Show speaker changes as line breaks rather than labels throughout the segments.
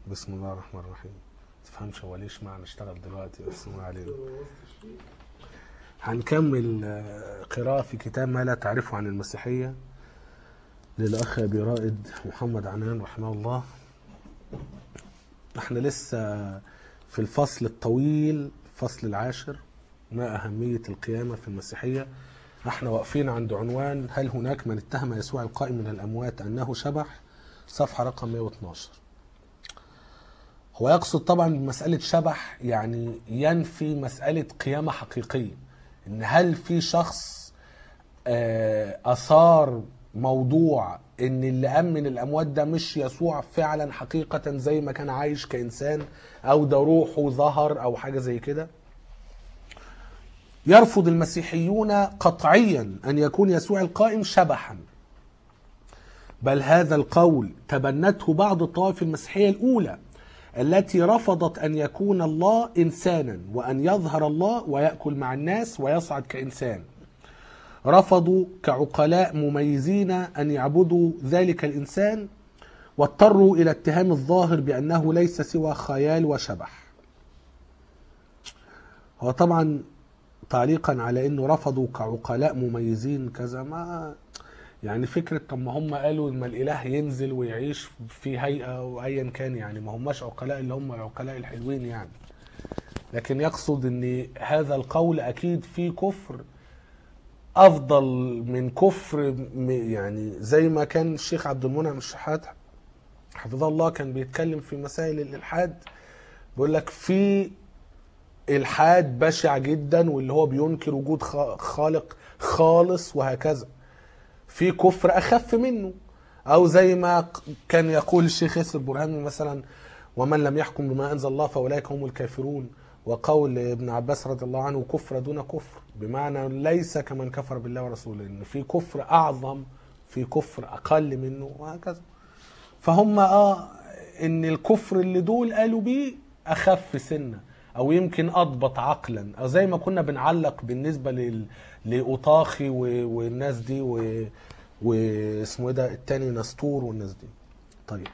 بسم الله الرحمن الرحيم تفهمش هو ليش معنى اشتغل دلوقتي بس ما علينا هنكمل آه، قراءة في كتاب ما لا تعرفه عن المسيحية للأخ أبي رائد محمد عنان رحمه الله احنا لسه في الفصل الطويل الفصل العاشر ما أهمية القيامة في المسيحية احنا واقفين عند عنوان هل هناك من اتهم يسوع القائم من الأموات أنه شبح صفحة رقم 112 هو يقصد طبعا بمسألة شبح يعني ينفي مسألة قيامة حقيقية إن هل في شخص آه، أثار موضوع إن اللي قام من الأموات ده مش يسوع فعلا حقيقة زي ما كان عايش كإنسان أو ده روحه ظهر أو حاجة زي كده يرفض المسيحيون قطعيا أن يكون يسوع القائم شبحا بل هذا القول تبنته بعض الطوائف المسيحية الأولى التي رفضت أن يكون الله إنسانا وأن يظهر الله ويأكل مع الناس ويصعد كإنسان رفضوا كعقلاء مميزين أن يعبدوا ذلك الإنسان واضطروا إلى اتهام الظاهر بأنه ليس سوى خيال وشبح هو طبعا تعليقا على انه رفضوا كعقلاء مميزين كذا ما يعني فكرة طب ما هم قالوا ان الاله ينزل ويعيش في هيئة او ايا كان يعني ما هماش عقلاء اللي هم العقلاء الحلوين يعني لكن يقصد ان هذا القول اكيد فيه كفر افضل من كفر م- يعني زي ما كان الشيخ عبد المنعم الشحات حفظه الله كان بيتكلم في مسائل الالحاد بيقول لك في الحاد بشع جدا واللي هو بينكر وجود خ- خالق خالص وهكذا في كفر اخف منه او زي ما ق- كان يقول الشيخ ياسر برهامي مثلا ومن لم يحكم بما انزل الله فاولئك هم الكافرون وقول ابن عباس رضي الله عنه كفر دون كفر بمعنى ليس كمن كفر بالله ورسوله ان في كفر اعظم في كفر اقل منه وهكذا فهم اه ان الكفر اللي دول قالوا بيه اخف سنه او يمكن اضبط عقلا او زي ما كنا بنعلق بالنسبه لل... لاوطاخي و... والناس دي و... واسمه ايه ده التاني نستور والناس دي طيب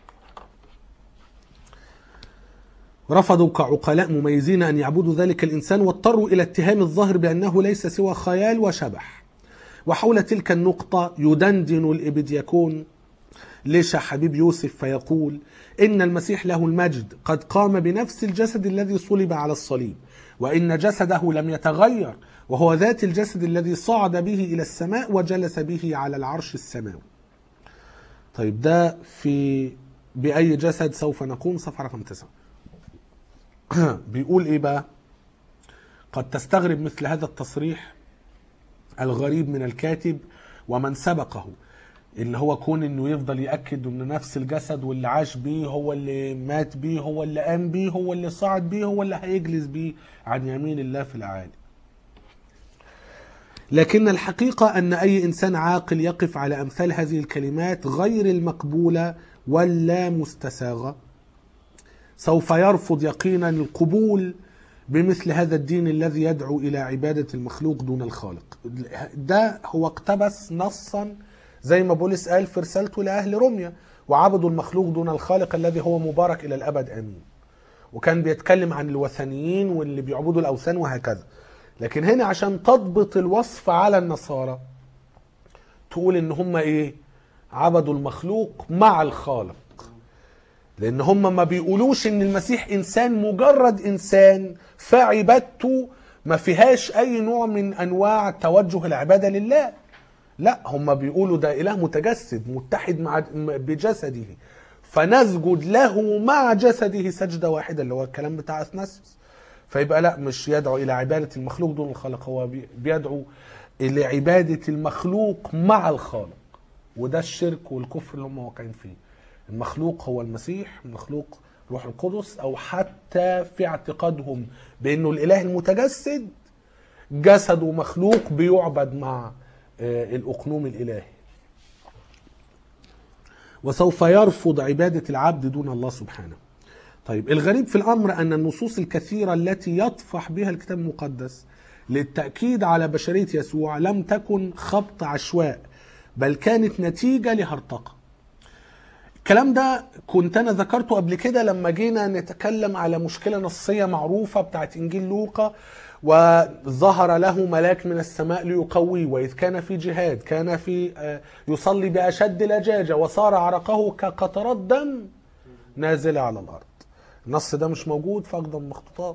رفضوا كعقلاء مميزين ان يعبدوا ذلك الانسان واضطروا الى اتهام الظاهر بانه ليس سوى خيال وشبح وحول تلك النقطه يدندن الابدياكون ليشع حبيب يوسف فيقول إن المسيح له المجد قد قام بنفس الجسد الذي صلب على الصليب وإن جسده لم يتغير وهو ذات الجسد الذي صعد به إلى السماء وجلس به على العرش السماوي طيب ده في بأي جسد سوف نقوم صفحة رقم تسعة بيقول إيه بقى قد تستغرب مثل هذا التصريح الغريب من الكاتب ومن سبقه اللي هو كون انه يفضل ياكد ان نفس الجسد واللي عاش بيه هو اللي مات بيه هو اللي قام بيه هو اللي صعد بيه هو اللي هيجلس بيه عن يمين الله في الاعالي لكن الحقيقه ان اي انسان عاقل يقف على امثال هذه الكلمات غير المقبوله واللا مستساغه سوف يرفض يقينا القبول بمثل هذا الدين الذي يدعو الى عباده المخلوق دون الخالق ده هو اقتبس نصا زي ما بولس قال في رسالته لاهل روميا وعبدوا المخلوق دون الخالق الذي هو مبارك الى الابد امين وكان بيتكلم عن الوثنيين واللي بيعبدوا الاوثان وهكذا لكن هنا عشان تضبط الوصف على النصارى تقول ان هم ايه عبدوا المخلوق مع الخالق لان هم ما بيقولوش ان المسيح انسان مجرد انسان فعبادته ما فيهاش اي نوع من انواع توجه العباده لله لا هم بيقولوا ده اله متجسد متحد مع بجسده فنسجد له مع جسده سجده واحده اللي هو الكلام بتاع اثناسيوس فيبقى لا مش يدعو الى عباده المخلوق دون الخالق هو بي- بيدعو الى عباده المخلوق مع الخالق وده الشرك والكفر اللي هم واقعين فيه المخلوق هو المسيح المخلوق روح القدس او حتى في اعتقادهم بانه الاله المتجسد جسده مخلوق بيعبد مع آه، الاقنوم الالهي وسوف يرفض عباده العبد دون الله سبحانه طيب الغريب في الامر ان النصوص الكثيره التي يطفح بها الكتاب المقدس للتاكيد على بشريه يسوع لم تكن خبط عشواء بل كانت نتيجه لهرطقه الكلام ده كنت انا ذكرته قبل كده لما جينا نتكلم على مشكله نصيه معروفه بتاعت انجيل لوقا وظهر له ملاك من السماء ليقويه واذ كان في جهاد كان في آه، يصلي باشد لجاجه وصار عرقه كقطرات دم نازله على الارض النص ده مش موجود في اقدم المخطوطات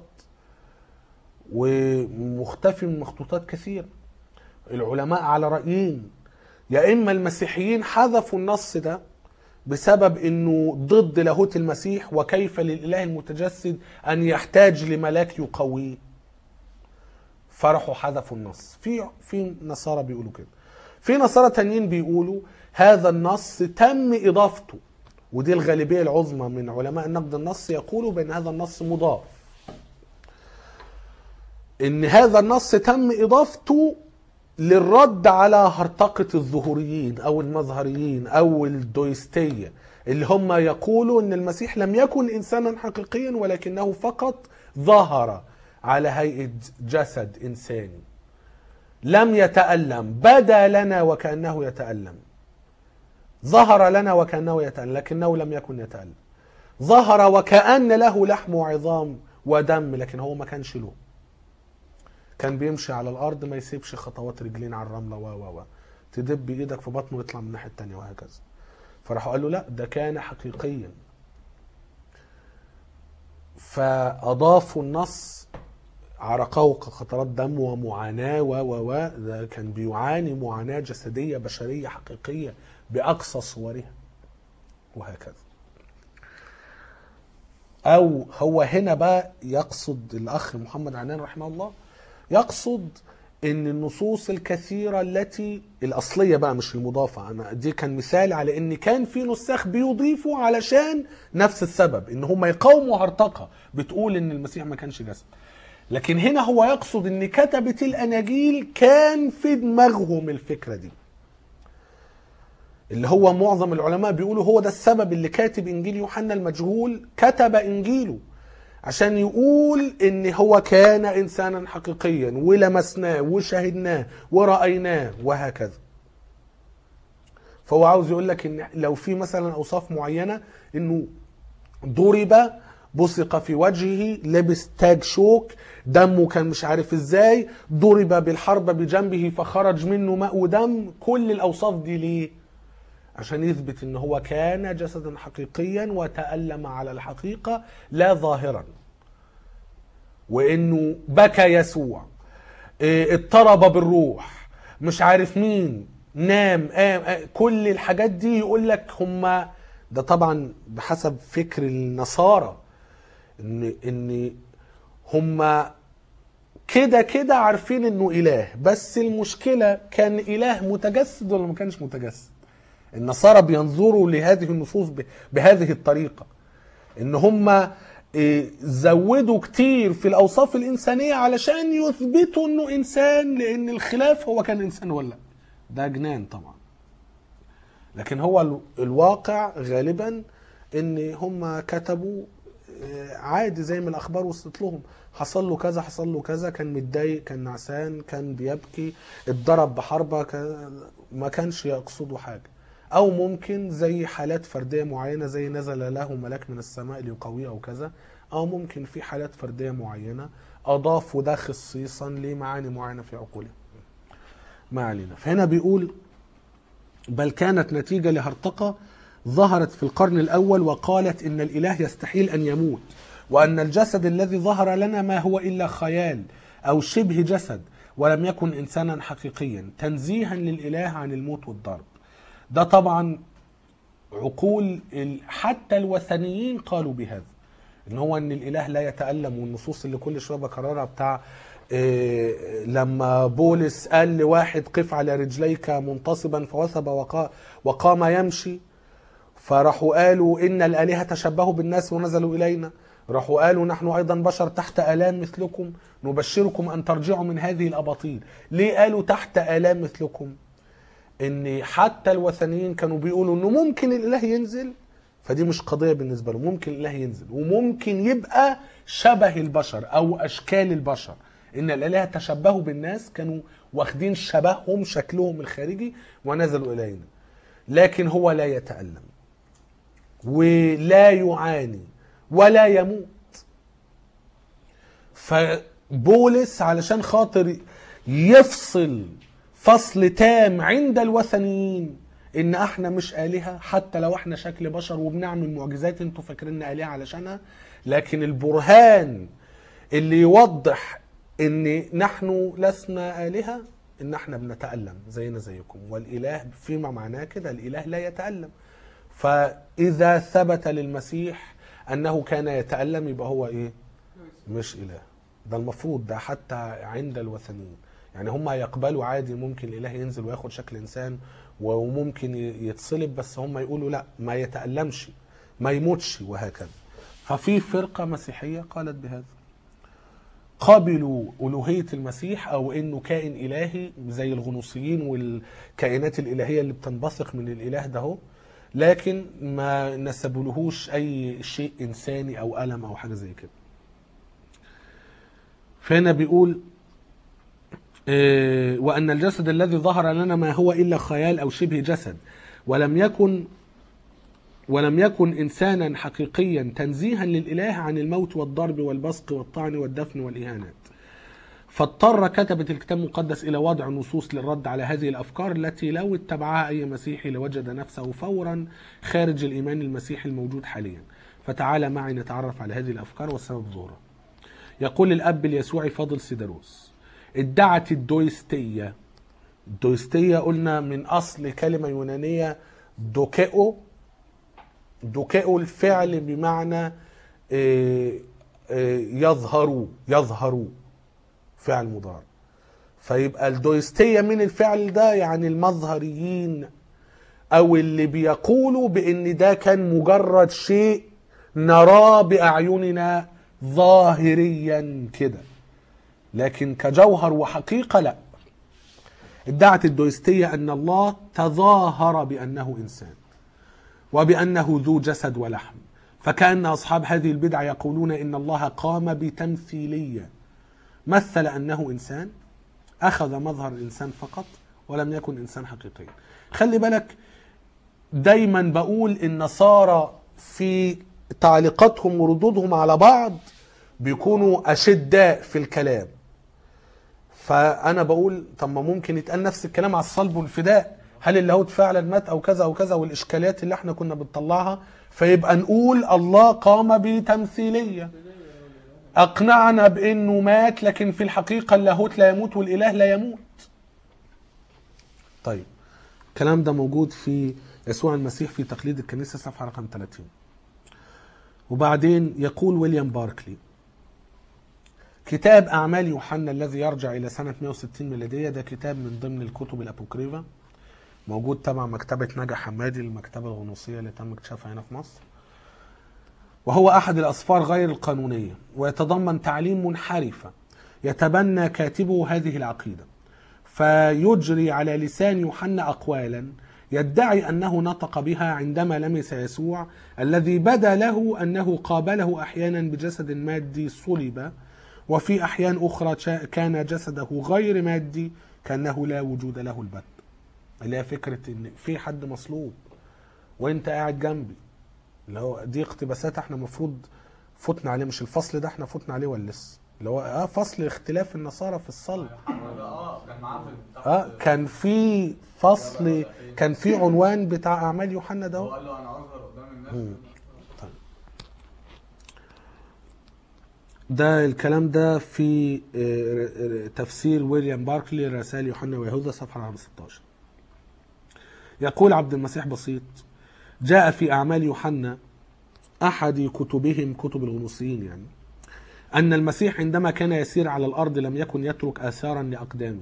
ومختفي من مخطوطات كثيره العلماء على رايين يا اما المسيحيين حذفوا النص ده بسبب انه ضد لاهوت المسيح وكيف للاله المتجسد ان يحتاج لملاك يقويه فرحوا حذفوا النص في في نصارى بيقولوا كده في نصارى تانيين بيقولوا هذا النص تم اضافته ودي الغالبيه العظمى من علماء النقد النص يقولوا بان هذا النص مضاف ان هذا النص تم اضافته للرد على هرطقة الظهوريين او المظهريين او الدويستية اللي هم يقولوا ان المسيح لم يكن انسانا حقيقيا ولكنه فقط ظهر على هيئة جسد انساني لم يتألم بدا لنا وكأنه يتألم ظهر لنا وكأنه يتألم لكنه لم يكن يتألم ظهر وكأن له لحم وعظام ودم لكن هو ما كانش له كان بيمشي على الارض ما يسيبش خطوات رجلين على الرمله و و و تدب ايدك في بطنه ويطلع من الناحيه التانيه وهكذا فراحوا قالوا لا ده كان حقيقيا فاضافوا النص عرقه كقطرات دم ومعاناه و و و ده كان بيعاني معاناه جسديه بشريه حقيقيه باقصى صورها وهكذا او هو هنا بقى يقصد الاخ محمد عنان رحمه الله يقصد ان النصوص الكثيره التي الاصليه بقى مش المضافه انا دي كان مثال على ان كان في نساخ بيضيفوا علشان نفس السبب ان هم يقاوموا هرطقه بتقول ان المسيح ما كانش جسد لكن هنا هو يقصد ان كتبه الاناجيل كان في دماغهم الفكره دي اللي هو معظم العلماء بيقولوا هو ده السبب اللي كاتب انجيل يوحنا المجهول كتب انجيله عشان يقول ان هو كان انسانا حقيقيا ولمسناه وشاهدناه ورأيناه وهكذا فهو عاوز يقول لك ان لو في مثلا اوصاف معينه انه ضرب بصق في وجهه لبس تاج شوك دمه كان مش عارف ازاي ضرب بالحرب بجنبه فخرج منه ماء ودم كل الاوصاف دي ليه عشان يثبت ان هو كان جسدا حقيقيا وتألم على الحقيقة لا ظاهرا وانه بكى يسوع إيه، اضطرب بالروح مش عارف مين نام قام آه، كل الحاجات دي يقول لك هم ده طبعا بحسب فكر النصارى ان ان هم كده كده عارفين انه اله بس المشكله كان اله متجسد ولا ما كانش متجسد النصارى بينظروا لهذه النصوص ب- بهذه الطريقة ان هم إيه، زودوا كتير في الاوصاف الانسانية علشان يثبتوا انه انسان لان الخلاف هو كان انسان ولا لا. ده جنان طبعا لكن هو ال- الواقع غالبا ان هم كتبوا آه، عادي زي ما الاخبار وصلت لهم حصل له كذا حصل له كذا كان متضايق كان نعسان كان بيبكي اتضرب بحربه كان- ما كانش يقصده حاجه او ممكن زي حالات فرديه معينه زي نزل له ملاك من السماء ليقويه او كذا او ممكن في حالات فرديه معينه اضافوا ده خصيصا لمعاني معينه في عقولهم ما علينا فهنا بيقول بل كانت نتيجة لهرطقة ظهرت في القرن الأول وقالت إن الإله يستحيل أن يموت وأن الجسد الذي ظهر لنا ما هو إلا خيال أو شبه جسد ولم يكن إنسانا حقيقيا تنزيها للإله عن الموت والضرب ده طبعا عقول ال- حتى الوثنيين قالوا بهذا ان هو ان الاله لا يتالم والنصوص اللي كل شويه بكررها بتاع إيه لما بولس قال لواحد قف على رجليك منتصبا فوثب وقا وقام يمشي فراحوا قالوا ان الالهه تشبهوا بالناس ونزلوا الينا راحوا قالوا نحن ايضا بشر تحت الام مثلكم نبشركم ان ترجعوا من هذه الاباطيل ليه قالوا تحت الام مثلكم ان حتى الوثنيين كانوا بيقولوا انه ممكن الاله ينزل فدي مش قضيه بالنسبه له ممكن الاله ينزل وممكن يبقى شبه البشر او اشكال البشر ان الالهه تشبهوا بالناس كانوا واخدين شبههم شكلهم الخارجي ونزلوا الينا لكن هو لا يتالم ولا يعاني ولا يموت فبولس علشان خاطر يفصل فصل تام عند الوثنيين ان احنا مش آلهة حتى لو احنا شكل بشر وبنعمل معجزات انتوا فاكريننا آلهة علشانها لكن البرهان اللي يوضح ان نحن لسنا آلهة ان احنا بنتألم زينا زيكم والاله فيما معناه كده الاله لا يتألم فاذا ثبت للمسيح انه كان يتألم يبقى هو ايه مش اله ده المفروض ده حتى عند الوثنيين يعني هم يقبلوا عادي ممكن الاله ينزل وياخد شكل انسان وممكن يتصلب بس هم يقولوا لا ما يتألمش ما يموتش وهكذا ففي فرقة مسيحية قالت بهذا قبلوا ألوهية المسيح أو إنه كائن إلهي زي الغنوصيين والكائنات الإلهية اللي بتنبثق من الإله ده هو لكن ما نسبولهوش أي شيء إنساني أو ألم أو حاجة زي كده فهنا بيقول آه، وأن الجسد الذي ظهر لنا ما هو إلا خيال أو شبه جسد ولم يكن ولم يكن إنسانا حقيقيا تنزيها للإله عن الموت والضرب والبصق والطعن والدفن والإهانات فاضطر كتبة الكتاب المقدس إلى وضع نصوص للرد على هذه الأفكار التي لو اتبعها أي مسيحي لوجد نفسه فورا خارج الإيمان المسيحي الموجود حاليا فتعال معي نتعرف على هذه الأفكار والسبب ظهورها يقول الأب اليسوعي فاضل سيدروس ادعت الدويستية الدويستية قلنا من أصل كلمة يونانية دوكيئو دوكيئو الفعل بمعنى آه، آه، يظهر يظهر فعل مضارع فيبقى الدويستية من الفعل ده يعني المظهريين او اللي بيقولوا بان ده كان مجرد شيء نراه باعيننا ظاهريا كده لكن كجوهر وحقيقة لا ادعت الدويستية ان الله تظاهر بانه انسان وبانه ذو جسد ولحم فكان اصحاب هذه البدعه يقولون ان الله قام بتمثيليه مثل انه انسان اخذ مظهر الانسان فقط ولم يكن انسان حقيقيا خلي بالك دايما بقول النصارى في تعليقاتهم وردودهم على بعض بيكونوا اشداء في الكلام فانا بقول طب ما ممكن يتقال نفس الكلام على الصلب والفداء هل اللاهوت فعلا مات او كذا او كذا والاشكاليات اللي احنا كنا بنطلعها فيبقى نقول الله قام بتمثيليه اقنعنا بانه مات لكن في الحقيقه اللاهوت لا يموت والاله لا يموت طيب الكلام ده موجود في يسوع المسيح في تقليد الكنيسه صفحه رقم 30 وبعدين يقول ويليام باركلي كتاب أعمال يوحنا الذي يرجع إلى سنة 160 ميلادية ده كتاب من ضمن الكتب الأبوكريفة موجود تبع مكتبة نجا حمادي المكتبة الغنوصية اللي تم اكتشافها هنا في مصر وهو أحد الأسفار غير القانونية ويتضمن تعليم منحرفة يتبنى كاتبه هذه العقيدة فيجري على لسان يوحنا أقوالا يدعي أنه نطق بها عندما لمس يسوع الذي بدا له أنه قابله أحيانا بجسد مادي صلب وفي أحيان أخرى شا- كان جسده غير مادي كأنه لا وجود له البت اللي هي فكرة إن في حد مصلوب وأنت قاعد جنبي اللي هو دي اقتباسات احنا المفروض فتنا عليه مش الفصل ده احنا فتنا عليه ولا لسه اللي هو اه فصل اختلاف النصارى في الصلب
ده اه كان معاه في تحت
اه كان في فصل كان في عنوان بتاع اعمال يوحنا
هو
ده
قال له انا اظهر قدام الناس
ده الكلام ده في آه، تفسير ويليام باركلي رسائل يوحنا ويهوذا صفحه رقم 16 يقول عبد المسيح بسيط جاء في اعمال يوحنا احد كتبهم كتب الغنوصيين يعني ان المسيح عندما كان يسير على الارض لم يكن يترك اثارا لاقدامه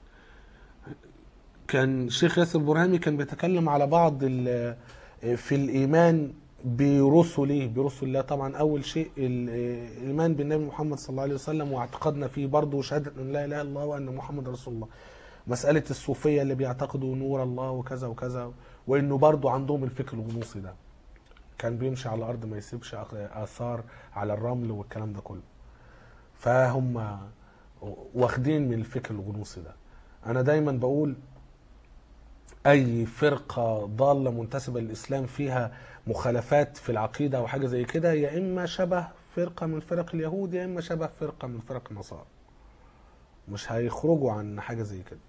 كان الشيخ ياسر برهامي كان بيتكلم على بعض ال- في الايمان برسله برسل الله طبعا اول شيء الايمان بالنبي محمد صلى الله عليه وسلم واعتقادنا فيه برضه شهاده ان لا اله الا الله وان محمد رسول الله مساله الصوفيه اللي بيعتقدوا نور الله وكذا وكذا وانه برضه عندهم الفكر الغنوصي ده كان بيمشي على الارض ما يسيبش اثار على الرمل والكلام ده كله فهم واخدين من الفكر الغنوصي ده انا دايما بقول اي فرقه ضاله منتسبه للاسلام فيها مخالفات في العقيده او حاجه زي كده يا اما شبه فرقه من فرق اليهود يا اما شبه فرقه من فرق النصارى مش هيخرجوا عن حاجه زي كده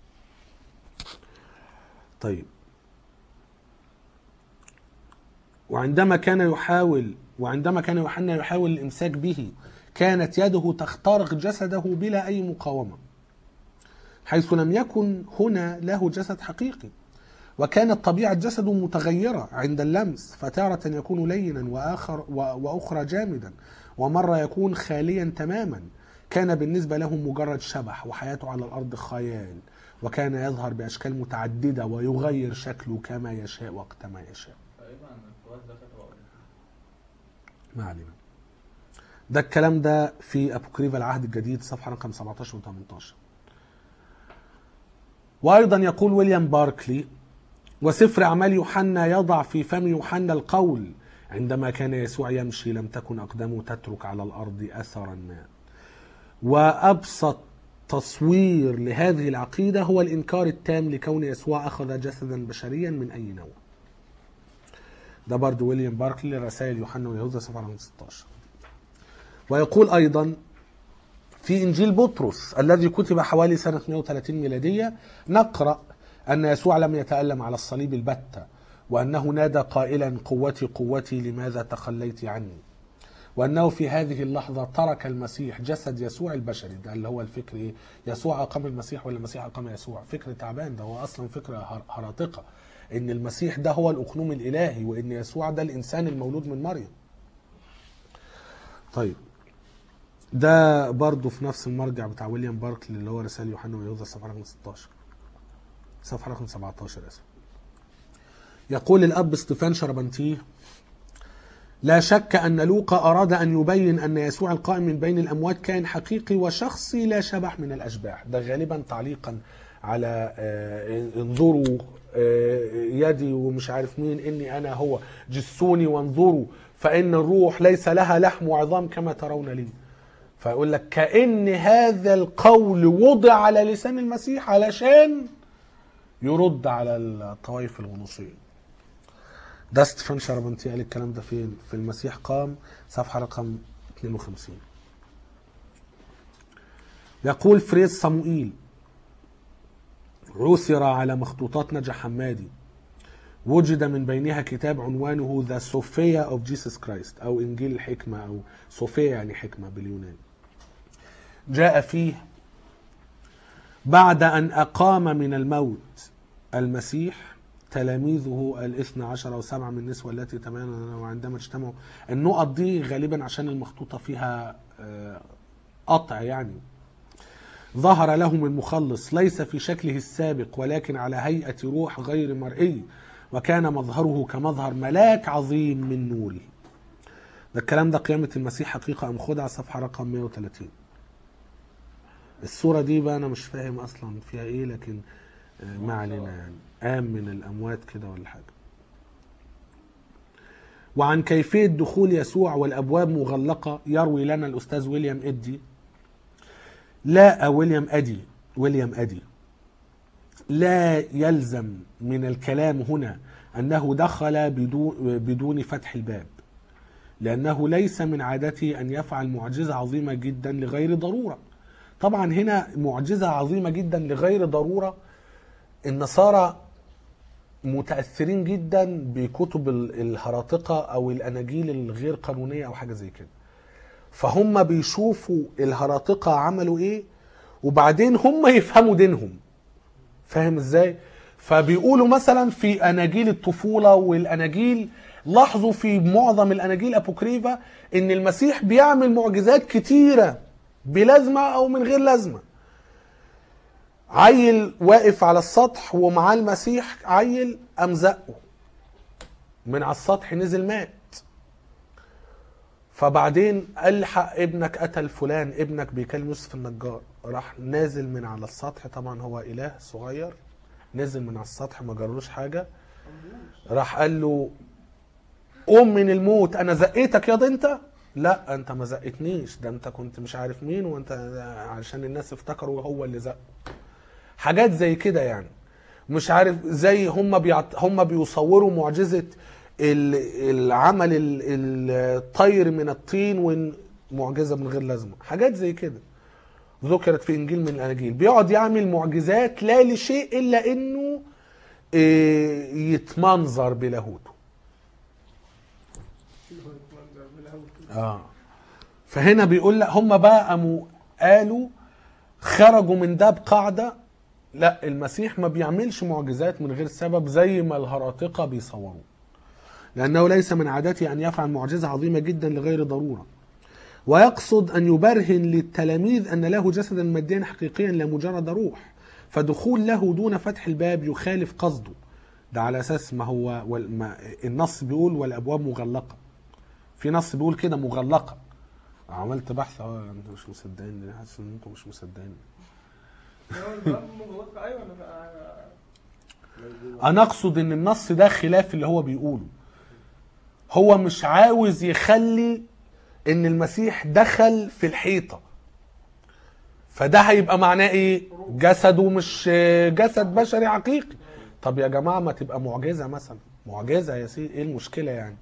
طيب وعندما كان يحاول وعندما كان يوحنا يحاول الامساك به كانت يده تخترق جسده بلا اي مقاومه حيث لم يكن هنا له جسد حقيقي وكانت طبيعة جسده متغيرة عند اللمس فتارة يكون لينا وآخر و- وأخرى جامدا ومرة يكون خاليا تماما كان بالنسبة له مجرد شبح وحياته على الأرض خيال وكان يظهر بأشكال متعددة ويغير شكله كما يشاء وقت ما يشاء
تقريبا الفواز ده كانت رؤية.
ما علينا ده الكلام ده في أبوكريفا العهد الجديد صفحة رقم 17 و 18 وأيضا يقول ويليام باركلي وسفر أعمال يوحنا يضع في فم يوحنا القول عندما كان يسوع يمشي لم تكن أقدامه تترك على الأرض أثرا ما وأبسط تصوير لهذه العقيدة هو الإنكار التام لكون يسوع أخذ جسدا بشريا من أي نوع ده برضو ويليام باركلي رسائل يوحنا ويهوذا صفحة رقم 16 ويقول أيضا في إنجيل بطرس الذي كتب حوالي سنة 130 ميلادية نقرأ أن يسوع لم يتألم على الصليب البتة وأنه نادى قائلا قوتي قوتي لماذا تخليت عني وأنه في هذه اللحظة ترك المسيح جسد يسوع البشري ده اللي هو الفكر إيه يسوع أقام المسيح ولا المسيح أقام يسوع فكر تعبان ده هو أصلا فكرة هر- هراطقة إن المسيح ده هو الأقنوم الإلهي وإن يسوع ده الإنسان المولود من مريم طيب ده برضه في نفس المرجع بتاع ويليام باركلي اللي هو رسائل يوحنا ويهوذا صفحه رقم 16 صفحه رقم 17 اسف يقول الاب ستيفان شربنتيه لا شك ان لوقا اراد ان يبين ان يسوع القائم من بين الاموات كائن حقيقي وشخصي لا شبح من الاشباح ده غالبا تعليقا على آه، انظروا آه، يدي ومش عارف مين اني انا هو جسوني وانظروا فان الروح ليس لها لحم وعظام كما ترون لي فيقول لك كأن هذا القول وضع على لسان المسيح علشان يرد على الطوائف الغنوصية ده ستيفان شربنتي قال الكلام ده فين في المسيح قام صفحة رقم 52 يقول فريز صموئيل عثر على مخطوطات نجا حمادي وجد من بينها كتاب عنوانه ذا صوفيا اوف جيسس كرايست او انجيل الحكمه او صوفيا يعني حكمه باليوناني جاء فيه بعد أن أقام من الموت المسيح تلاميذه الاثنى عشر أو سبعة من النسوة التي تبين وعندما اجتمعوا النقط دي غالبا عشان المخطوطة فيها آه، قطع يعني ظهر لهم المخلص ليس في شكله السابق ولكن على هيئة روح غير مرئي وكان مظهره كمظهر ملاك عظيم من نوره ده الكلام ده قيامة المسيح حقيقة أم خدعة صفحة رقم 130 الصورة دي بقى أنا مش فاهم أصلا فيها إيه لكن آه، ما علينا يعني قام من الأموات كده ولا حاجة وعن كيفية دخول يسوع والأبواب مغلقة يروي لنا الأستاذ ويليام إدي لا آه، ويليام أدي ويليام أدي لا يلزم من الكلام هنا أنه دخل بدون, بدون فتح الباب لأنه ليس من عادته أن يفعل معجزة عظيمة جدا لغير ضرورة طبعا هنا معجزة عظيمة جدا لغير ضرورة النصارى متأثرين جدا بكتب ال- الهراطقة أو الأناجيل الغير قانونية أو حاجة زي كده فهم بيشوفوا الهراطقة عملوا إيه وبعدين هم يفهموا دينهم فاهم ازاي فبيقولوا مثلا في اناجيل الطفوله والاناجيل لاحظوا في معظم الاناجيل ابوكريفا ان المسيح بيعمل معجزات كتيره بلازمه او من غير لازمه عيل واقف على السطح ومعاه المسيح عيل قام زقه من على السطح نزل مات فبعدين الحق ابنك قتل فلان ابنك بيكلم يوسف النجار راح نازل من على السطح طبعا هو اله صغير نزل من على السطح ما جرالوش حاجه راح قال له قوم من الموت انا زقيتك ياض انت لا انت ما زقتنيش ده انت كنت مش عارف مين وانت عشان الناس افتكروا هو اللي زقه حاجات زي كده يعني مش عارف زي هم بيعت... هم بيصوروا معجزه ال- العمل ال- الطير من الطين ومعجزه من غير لازمه حاجات زي كده ذكرت في انجيل من الاناجيل بيقعد يعمل معجزات لا لشيء الا انه إيه، يتمنظر بلاهوته اه فهنا بيقول لا هم بقى قاموا قالوا خرجوا من ده بقاعده لا المسيح ما بيعملش معجزات من غير سبب زي ما الهراطقه بيصوروا لانه ليس من عادته ان يفعل معجزه عظيمه جدا لغير ضروره ويقصد ان يبرهن للتلاميذ ان له جسدا ماديا حقيقيا لا مجرد روح فدخول له دون فتح الباب يخالف قصده ده على اساس ما هو وال- ما النص بيقول والابواب مغلقه في نص بيقول كده مغلقه عملت بحث اه انتوا مش مصدقين حاسس ان انتوا مش مصدقين
هو الباب مغلق ايوه انا
انا اقصد ان النص ده خلاف اللي هو بيقوله هو مش عاوز يخلي ان المسيح دخل في الحيطه فده هيبقى معناه ايه جسده مش جسد بشري حقيقي طب يا جماعه ما تبقى معجزه مثلا معجزه يا سيدي ايه المشكله يعني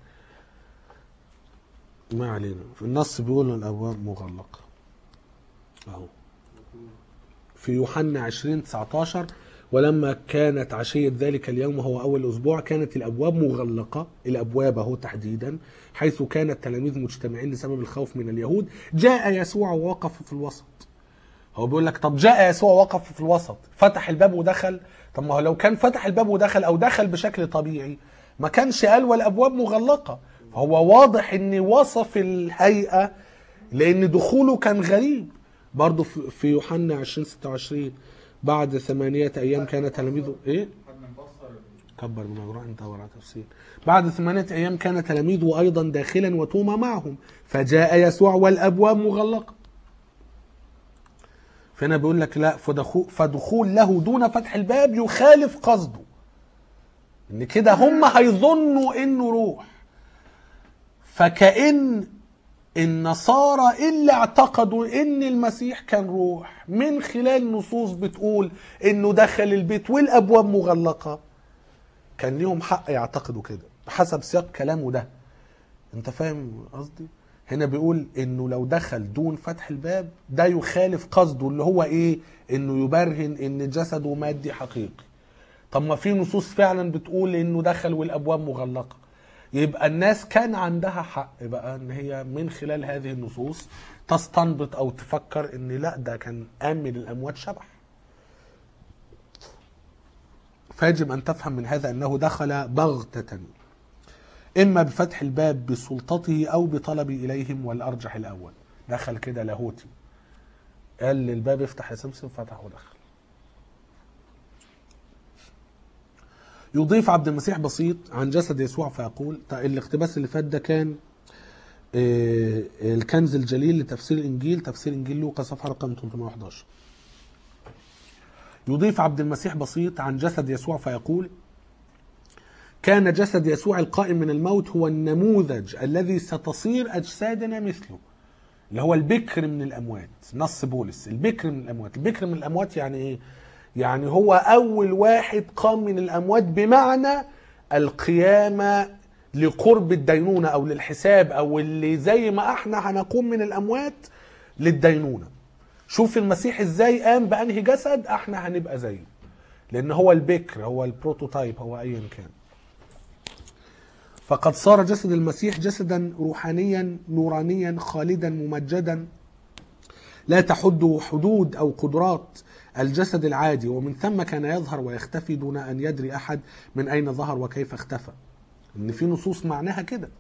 ما علينا في النص بيقول الابواب مغلقه اهو في يوحنا 20 19 ولما كانت عشية ذلك اليوم هو أول أسبوع كانت الأبواب مغلقة الأبواب أهو تحديدا حيث كان التلاميذ مجتمعين لسبب الخوف من اليهود جاء يسوع ووقف في الوسط هو بيقول لك طب جاء يسوع وقف في الوسط فتح الباب ودخل طب ما هو لو كان فتح الباب ودخل أو دخل بشكل طبيعي ما كانش قال والأبواب مغلقة فهو واضح ان وصف الهيئة لأن دخوله كان غريب برضه في في يوحنا 20 26 بعد ثمانية أيام كان تلاميذه إيه؟
حد مفسر
كبر بما يروح انت ورا تفسير بعد ثمانية أيام كان تلاميذه أيضا داخلا وتوما معهم فجاء يسوع والأبواب مغلقة فهنا بيقول لك لا فدخول, فدخول له دون فتح الباب يخالف قصده ان كده هم هيظنوا انه روح فكأن النصارى اللي اعتقدوا ان المسيح كان روح من خلال نصوص بتقول انه دخل البيت والابواب مغلقه كان ليهم حق يعتقدوا كده بحسب سياق كلامه ده انت فاهم قصدي هنا بيقول انه لو دخل دون فتح الباب ده يخالف قصده اللي هو ايه انه يبرهن ان جسده مادي حقيقي طب ما في نصوص فعلا بتقول انه دخل والابواب مغلقه يبقى الناس كان عندها حق بقى ان هي من خلال هذه النصوص تستنبط او تفكر ان لا ده كان قام من الاموات شبح فيجب ان تفهم من هذا انه دخل بغتة اما بفتح الباب بسلطته او بطلب اليهم والارجح الاول دخل كده لاهوتي قال للباب افتح يا سمسم فتح ودخل يضيف عبد المسيح بسيط عن جسد يسوع فيقول طيب الاقتباس اللي فات ده كان آه، الكنز الجليل لتفسير الانجيل تفسير انجيل لوقا صفحه رقم 311 يضيف عبد المسيح بسيط عن جسد يسوع فيقول كان جسد يسوع القائم من الموت هو النموذج الذي ستصير اجسادنا مثله اللي هو البكر من الاموات نص بولس البكر من الاموات البكر من الاموات يعني ايه يعني هو اول واحد قام من الاموات بمعنى القيامه لقرب الدينونه او للحساب او اللي زي ما احنا هنقوم من الاموات للدينونه شوف المسيح ازاي قام بانهي جسد احنا هنبقى زيه لان هو البكر هو البروتوتايب هو ايا كان فقد صار جسد المسيح جسدا روحانيا نورانيا خالدا ممجدا لا تحده حدود او قدرات الجسد العادي ومن ثم كان يظهر ويختفي دون ان يدري احد من اين ظهر وكيف اختفى ان في نصوص معناها كده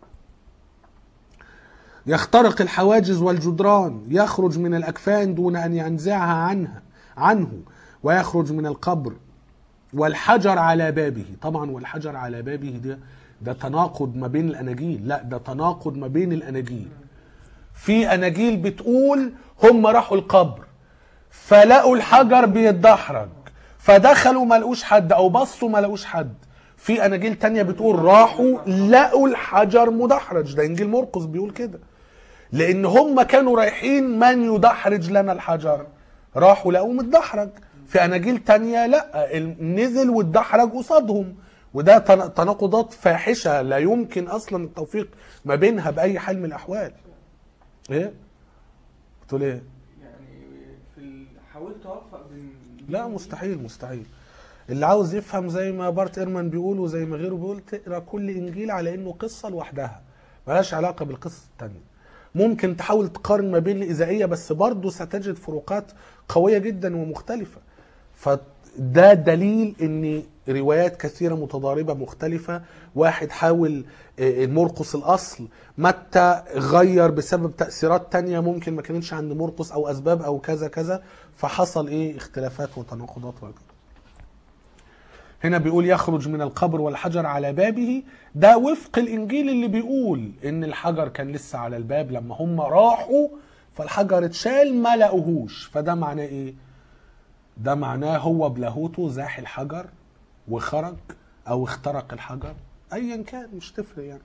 يخترق الحواجز والجدران يخرج من الاكفان دون ان ينزعها عنها عنه ويخرج من القبر والحجر على بابه طبعا والحجر على بابه ده ده تناقض ما بين الاناجيل لا ده تناقض ما بين الاناجيل في اناجيل بتقول هم راحوا القبر فلقوا الحجر بيتدحرج فدخلوا ما لقوش حد او بصوا ما لقوش حد في اناجيل تانية بتقول راحوا لقوا الحجر مدحرج ده انجيل مرقس بيقول كده لان هم كانوا رايحين من يدحرج لنا الحجر راحوا لقوه متدحرج في اناجيل تانية لا ال- نزل واتدحرج قصادهم وده تن- تناقضات فاحشه لا يمكن اصلا التوفيق ما بينها باي حال من الاحوال ايه بتقول ايه
يعني في ال... حاولت اوفق بين
لا مستحيل مستحيل اللي عاوز يفهم زي ما بارت ايرمان بيقول وزي ما غيره بيقول تقرا كل انجيل على انه قصه لوحدها ملهاش علاقه بالقصص التانية ممكن تحاول تقارن ما بين الاذائيه بس برضه ستجد فروقات قويه جدا ومختلفه فده دليل ان روايات كثيره متضاربه مختلفه واحد حاول آه، مرقس الاصل متى غير بسبب تاثيرات تانية ممكن ما كانتش عند مرقس او اسباب او كذا كذا فحصل ايه اختلافات وتناقضات وكذا هنا بيقول يخرج من القبر والحجر على بابه ده وفق الانجيل اللي بيقول ان الحجر كان لسه على الباب لما هم راحوا فالحجر اتشال ما لقوهوش فده معناه ايه ده معناه هو بلاهوته زاح الحجر وخرج او اخترق الحجر ايا كان مش تفرق يعني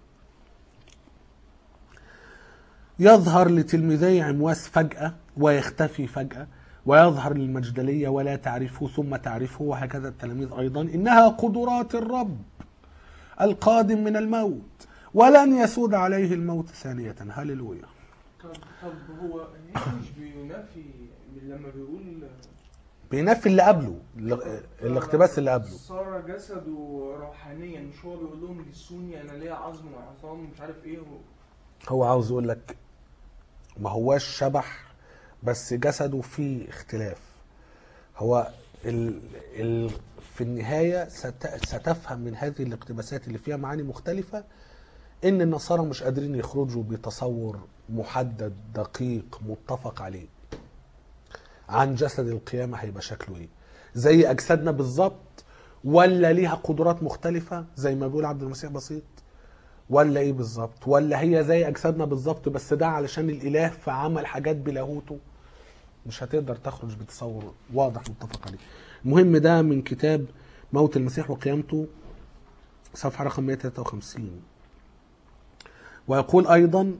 يظهر لتلميذي عمواس فجأة ويختفي فجأة ويظهر للمجدلية ولا تعرفه ثم تعرفه وهكذا التلاميذ أيضا إنها قدرات الرب القادم من الموت ولن يسود عليه الموت ثانية هللويا
طب طب هو هنا مش بينافي لما بيقول
بينفي اللي قبله ال- الاقتباس اللي قبله
صار جسده روحانيا مش هو بيقول لهم جسوني انا ليا عظم وعظام مش عارف ايه هو
هو عاوز يقول لك ما هواش شبح بس جسده فيه اختلاف هو ال ال في النهاية ست ستفهم من هذه الاقتباسات اللي فيها معاني مختلفة ان النصارى مش قادرين يخرجوا بتصور محدد دقيق متفق عليه عن جسد القيامة هيبقى شكله ايه زي اجسادنا بالظبط ولا ليها قدرات مختلفة زي ما بيقول عبد المسيح بسيط ولا ايه بالظبط ولا هي زي اجسادنا بالظبط بس ده علشان الاله فعمل حاجات بلاهوته مش هتقدر تخرج بتصور واضح متفق عليه المهم ده من كتاب موت المسيح وقيامته صفحة رقم 153 ويقول أيضا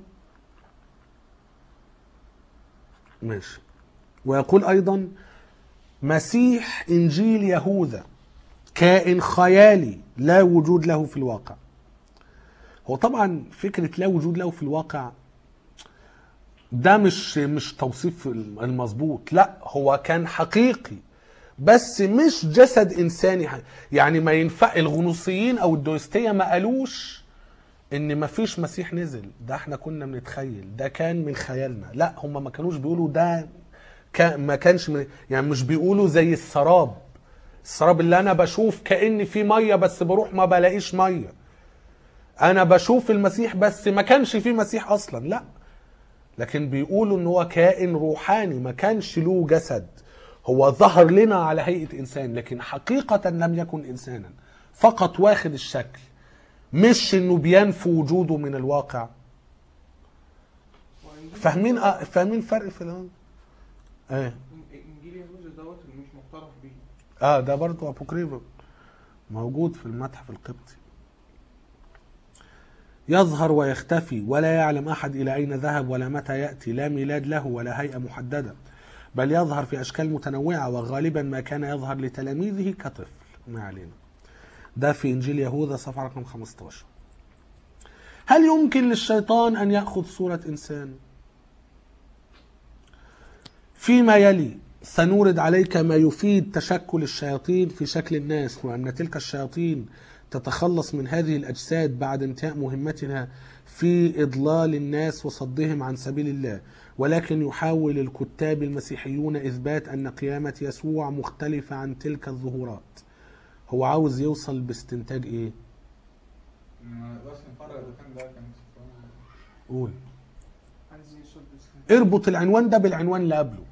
ماشي ويقول أيضا مسيح إنجيل يهوذا كائن خيالي لا وجود له في الواقع هو طبعا فكرة لا وجود له في الواقع ده مش مش توصيف المظبوط لا هو كان حقيقي بس مش جسد انساني يعني ما ينفع الغنوصيين او الدوستيه ما قالوش ان ما فيش مسيح نزل ده احنا كنا بنتخيل ده كان من خيالنا لا هم ما كانوش بيقولوا ده كان ما كانش من يعني مش بيقولوا زي السراب السراب اللي انا بشوف كان في ميه بس بروح ما بلاقيش ميه انا بشوف المسيح بس ما كانش فيه مسيح اصلا لا لكن بيقولوا ان هو كائن روحاني ما كانش له جسد هو ظهر لنا على هيئة انسان لكن حقيقة لم يكن انسانا فقط واخد الشكل مش انه بينفي وجوده من الواقع
وإنجيل
فاهمين أه فاهمين فرق في الهون ايه
انجيل يهوذا دوت اللي مش معترف بيه
اه ده برضه ابوكريفا موجود في المتحف القبطي يظهر ويختفي ولا يعلم احد الى اين ذهب ولا متى ياتي لا ميلاد له ولا هيئه محدده بل يظهر في اشكال متنوعه وغالبا ما كان يظهر لتلاميذه كطفل ما علينا ده في انجيل يهوذا صفحه رقم 15 هل يمكن للشيطان ان ياخذ صوره انسان فيما يلي سنورد عليك ما يفيد تشكل الشياطين في شكل الناس وأن تلك الشياطين تتخلص من هذه الأجساد بعد انتهاء مهمتها في إضلال الناس وصدهم عن سبيل الله ولكن يحاول الكتاب المسيحيون إثبات أن قيامة يسوع مختلفة عن تلك الظهورات هو عاوز يوصل باستنتاج إيه؟
ما نقدرش نفرق اذا كان ده كان شيطان
قول
عايز يوصل بس
اربط العنوان ده بالعنوان اللي قبله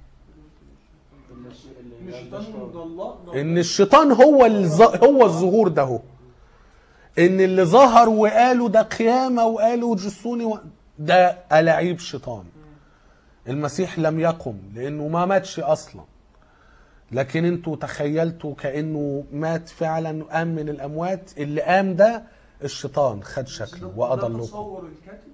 مش شيطان مضلات
ان الشيطان هو الز... هو الظهور ده هو ان اللي ظهر وقالوا ده قيامه وقالوا جسوني و... ده الاعيب شيطان المسيح لم يقم لانه ما ماتش اصلا لكن انتوا تخيلتوا كانه مات فعلا وقام من الاموات اللي قام ده الشيطان خد شكله
ده
واضلكم
تصور الكاتب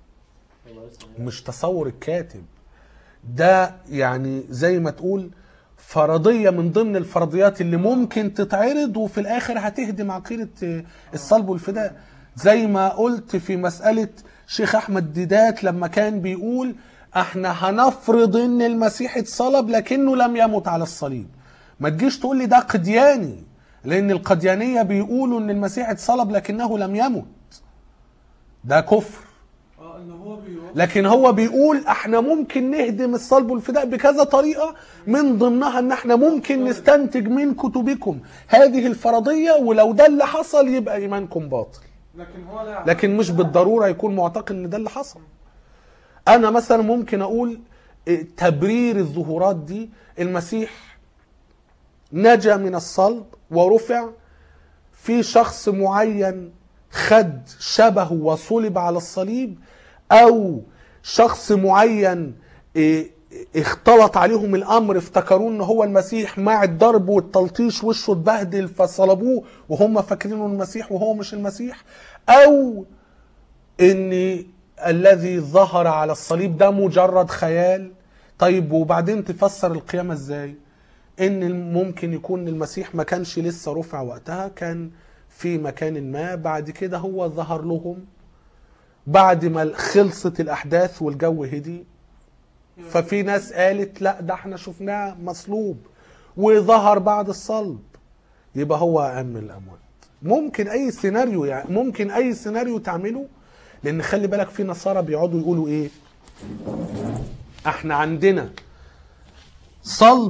مش تصور الكاتب ده يعني زي ما تقول فرضية من ضمن الفرضيات اللي ممكن تتعرض وفي الآخر هتهدم عقيدة آه، الصلب والفداء زي ما قلت في مسألة شيخ أحمد ديدات لما كان بيقول احنا هنفرض ان المسيح اتصلب لكنه لم يمت على الصليب ما تجيش تقول لي ده قدياني لان القديانية بيقولوا ان المسيح اتصلب لكنه لم يمت ده كفر
اه اللي هو بيوضح
لكن هو بيقول احنا ممكن نهدم الصلب والفداء بكذا طريقة من ضمنها ان احنا ممكن نستنتج من كتبكم هذه الفرضية ولو ده اللي حصل يبقى ايمانكم باطل
لكن هو لا
لكن مش بالضرورة يكون معتقد ان ده اللي حصل انا مثلا ممكن اقول إيه، تبرير الظهورات دي المسيح نجا من الصلب ورفع في شخص معين خد شبهه وصلب على الصليب او شخص معين إيه، اختلط عليهم الامر افتكروا ان هو المسيح مع الضرب والتلطيش وشه اتبهدل فصلبوه وهم فاكرينه المسيح وهو مش المسيح او ان الذي ظهر على الصليب ده مجرد خيال طيب وبعدين تفسر القيامة ازاي ان ممكن يكون المسيح ما كانش لسه رفع وقتها كان في مكان ما بعد كده هو ظهر لهم بعد ما خلصت الاحداث والجو هدي ففي ناس قالت لا ده احنا شفناه مصلوب وظهر بعد الصلب يبقى هو أهم الأموات ممكن أي سيناريو يعني ممكن أي سيناريو تعمله لأن خلي بالك في نصارى بيقعدوا يقولوا إيه احنا عندنا صلب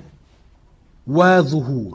وظهور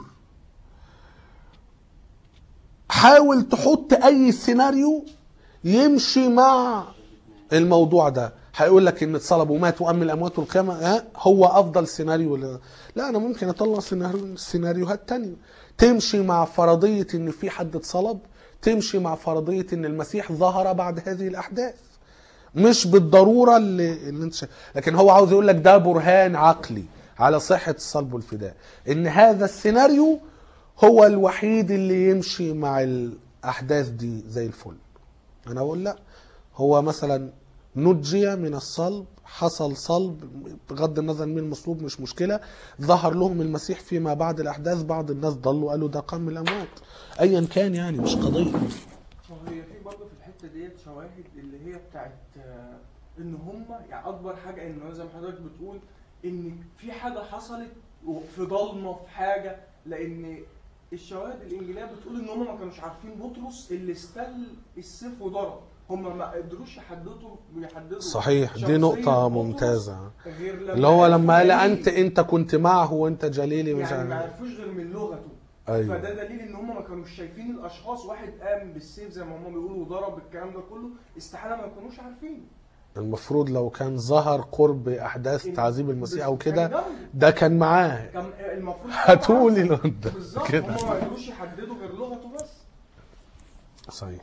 حاول تحط أي سيناريو يمشي مع الموضوع ده هيقول لك ان اتصلب ومات وام الاموات والقيامه ها هو افضل سيناريو ل... لا انا ممكن اطلع سيناريو سيناريوهات تانية تمشي مع فرضيه ان في حد اتصلب تمشي مع فرضيه ان المسيح ظهر بعد هذه الاحداث مش بالضروره اللي, اللي انت شايف لكن هو عاوز يقول لك ده برهان عقلي على صحه الصلب والفداء ان هذا السيناريو هو الوحيد اللي يمشي مع الاحداث دي زي الفل انا اقول لا هو مثلا نجي من الصلب حصل صلب بغض النظر مين المصلوب مش مشكلة ظهر لهم المسيح فيما بعد الأحداث بعض الناس ضلوا قالوا ده قام من الأموات أيا كان يعني مش قضية
وهي في برضه في الحته ديت شواهد اللي هي بتاعت آه، ان هم يعني اكبر حاجه ان زي ما حضرتك بتقول ان في حاجه حصلت في ضلمه في حاجه لان الشواهد الانجيليه بتقول ان هم ما كانوش عارفين بطرس اللي استل السيف وضرب هم ما قدروش يحددوا يحددوا
صحيح دي
شخصية
نقطة
بطرس
ممتازة
غير لما
اللي هو لما قال
عرفوا
أنت أنت كنت معه وأنت جليلي مش
يعني ما
عارف
عرفوش غير من لغته
أيوه
فده دليل ان هم ما كانوش شايفين الاشخاص واحد قام بالسيف زي ما هم بيقولوا وضرب الكلام ده كله استحاله ما يكونوش عارفين
المفروض لو كان ظهر قرب أحداث تعذيب المسيح أو كده
كان
ده كان معاه
كان المفروض
هاتولي الواد ده
بالظبط
كده
هم ما قدروش يحددوا غير لغته بس
صحيح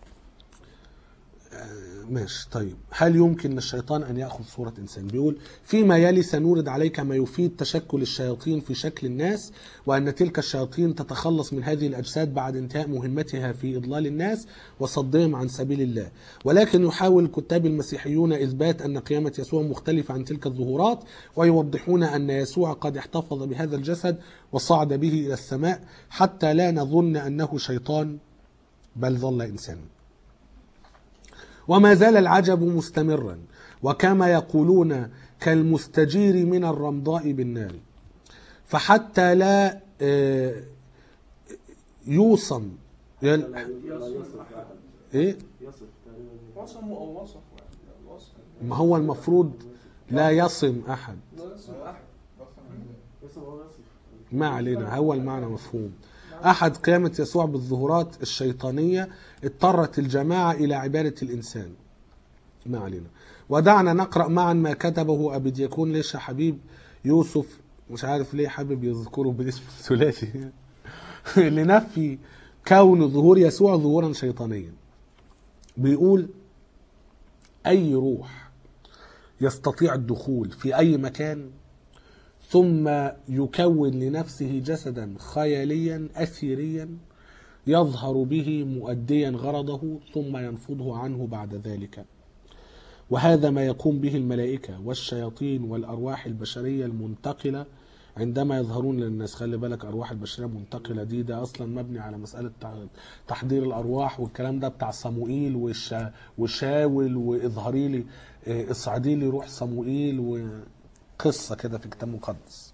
آه، ماشي طيب هل يمكن للشيطان ان ياخذ صوره انسان بيقول فيما يلي سنورد عليك ما يفيد تشكل الشياطين في شكل الناس وان تلك الشياطين تتخلص من هذه الاجساد بعد انتهاء مهمتها في اضلال الناس وصدهم عن سبيل الله ولكن يحاول الكتاب المسيحيون اثبات ان قيامه يسوع مختلفه عن تلك الظهورات ويوضحون ان يسوع قد احتفظ بهذا الجسد وصعد به الى السماء حتى لا نظن انه شيطان بل ظل انسانا وما زال العجب مستمرا وكما يقولون كالمستجير من الرمضاء بالنار فحتى لا آه، يوصم يل- ايه
وصموا او وصفوا يعني وصف
ما هو المفروض لا يصم احد
لا اسم احد
ما علينا هو المعنى مفهوم أحد قيامة يسوع بالظهورات الشيطانية اضطرت الجماعة إلى عبادة الإنسان ما علينا ودعنا نقرأ معا ما كتبه أبي ديكون ليش يا حبيب يوسف مش عارف ليه حابب يذكره بالاسم الثلاثي لنفي كون ظهور يسوع ظهورا شيطانيا بيقول أي روح يستطيع الدخول في أي مكان ثم يكون لنفسه جسدا خياليا اثيريا يظهر به مؤديا غرضه ثم ينفضه عنه بعد ذلك وهذا ما يقوم به الملائكه والشياطين والارواح البشريه المنتقله عندما يظهرون للناس خلي بالك ارواح البشريه منتقله دي ده اصلا مبني على مساله تع- تحضير الارواح والكلام ده بتاع صموئيل والشا وشاول واظهري لي آه، اصعدي لي روح صموئيل وقصه كده في كتاب مقدس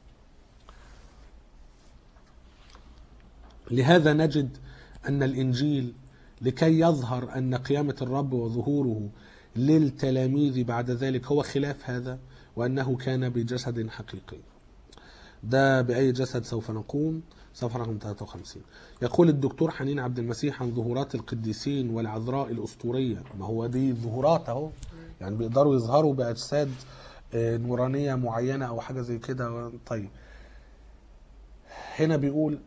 لهذا نجد أن الإنجيل لكي يظهر أن قيامة الرب وظهوره للتلاميذ بعد ذلك هو خلاف هذا وأنه كان بجسد حقيقي ده بأي جسد سوف نقوم صفحة رقم 53 يقول الدكتور حنين عبد المسيح عن ظهورات القديسين والعذراء الأسطورية ما هو دي ظهورات أهو يعني بيقدروا يظهروا بأجساد آه، نورانية معينة أو حاجة زي كده طيب هنا بيقول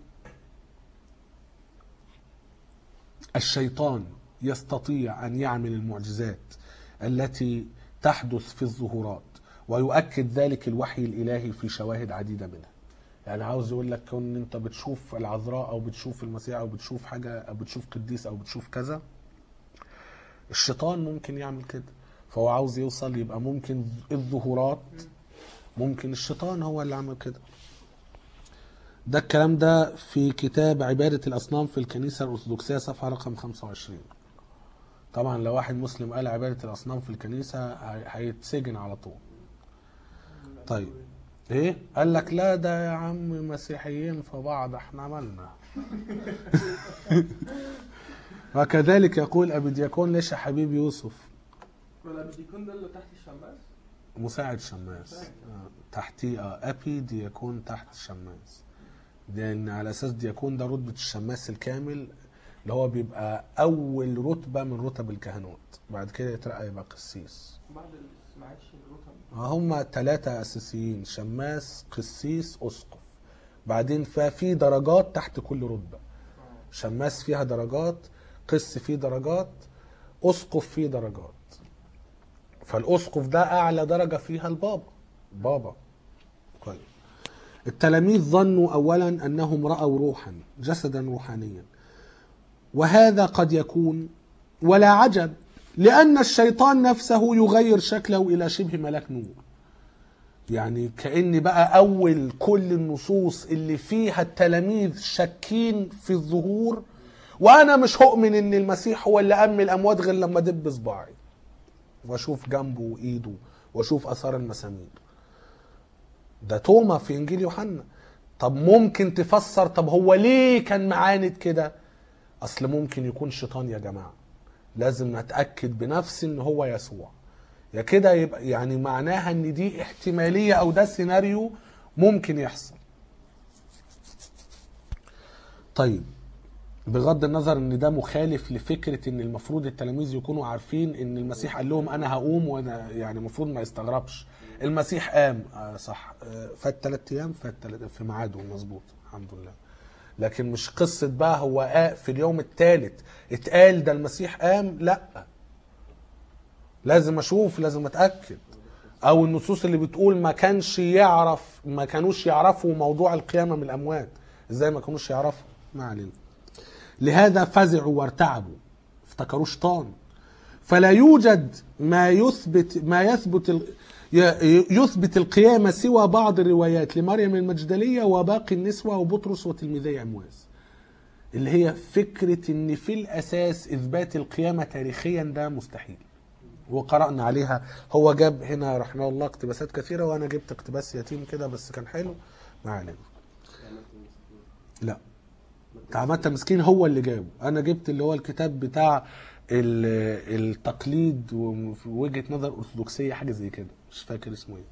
الشيطان يستطيع ان يعمل المعجزات التي تحدث في الظهورات ويؤكد ذلك الوحي الالهي في شواهد عديده منها يعني عاوز يقول لك ان انت بتشوف العذراء او بتشوف المسيح او بتشوف حاجه او بتشوف قديس او بتشوف كذا الشيطان ممكن يعمل كده فهو عاوز يوصل يبقى ممكن الظهورات ممكن الشيطان هو اللي عمل كده ده الكلام ده في كتاب عبادة الأصنام في الكنيسة الأرثوذكسية صفحة رقم 25 طبعا لو واحد مسلم قال عبادة الأصنام في الكنيسة هي- هيتسجن على طول طيب ايه قال لك لا ده يا عم مسيحيين في بعض احنا عملنا وكذلك يقول ابي دياكون ليش يا حبيب يوسف
ولا بيكون ده اللي تحت الشماس
مساعد شماس آه، تحتيه اه ابي دياكون تحت شماس لان على اساس دياكون ده رتبه الشماس الكامل اللي هو بيبقى اول رتبه من رتب الكهنوت بعد كده يترقى يبقى قسيس
بعد اللي معلش الرتب
هم ثلاثة أساسيين شماس قسيس أسقف بعدين ففي درجات تحت كل رتبة شماس فيها درجات قس فيه درجات أسقف فيه درجات فالأسقف ده أعلى درجة فيها البابا بابا طيب التلاميذ ظنوا أولا أنهم رأوا روحا جسدا روحانيا وهذا قد يكون ولا عجب لأن الشيطان نفسه يغير شكله إلى شبه ملاك نور يعني كأن بقى أول كل النصوص اللي فيها التلاميذ شاكين في الظهور وأنا مش هؤمن إن المسيح هو اللي قام من الأموات غير لما دب صباعي وأشوف جنبه وإيده وأشوف آثار المسامير ده توما في إنجيل يوحنا طب ممكن تفسر طب هو ليه كان معاند كده أصل ممكن يكون شيطان يا جماعة لازم نتأكد بنفسي إن هو يسوع يا كده يبقى يعني معناها ان دي احتماليه او ده سيناريو ممكن يحصل طيب بغض النظر ان ده مخالف لفكره ان المفروض التلاميذ يكونوا عارفين ان المسيح قال لهم انا هقوم وانا يعني المفروض ما يستغربش المسيح قام آه صح آه فات ثلاث ايام فات تلات في ميعاده مظبوط الحمد لله لكن مش قصه بقى هو قا في اليوم الثالث اتقال ده المسيح قام لا لازم اشوف لازم اتاكد او النصوص اللي بتقول ما كانش يعرف ما كانوش يعرفوا موضوع القيامه من الاموات ازاي ما كانوش يعرفوا ما علينا لهذا فزعوا وارتعبوا افتكروا شيطان فلا يوجد ما يثبت ما يثبت ال- ي- يثبت القيامة سوى بعض الروايات لمريم المجدلية وباقي النسوة وبطرس وتلميذي عمواس اللي هي فكرة ان في الاساس اثبات القيامة تاريخيا ده مستحيل وقرأنا عليها هو جاب هنا رحمه الله اقتباسات كثيرة وأنا جبت اقتباس يتيم كده بس كان حلو ما علينا لا بتاع متى مسكين هو اللي جابه أنا جبت اللي هو الكتاب بتاع ال- التقليد وفي وجهة نظر أرثوذكسية حاجة زي كده مش فاكر اسمه ايه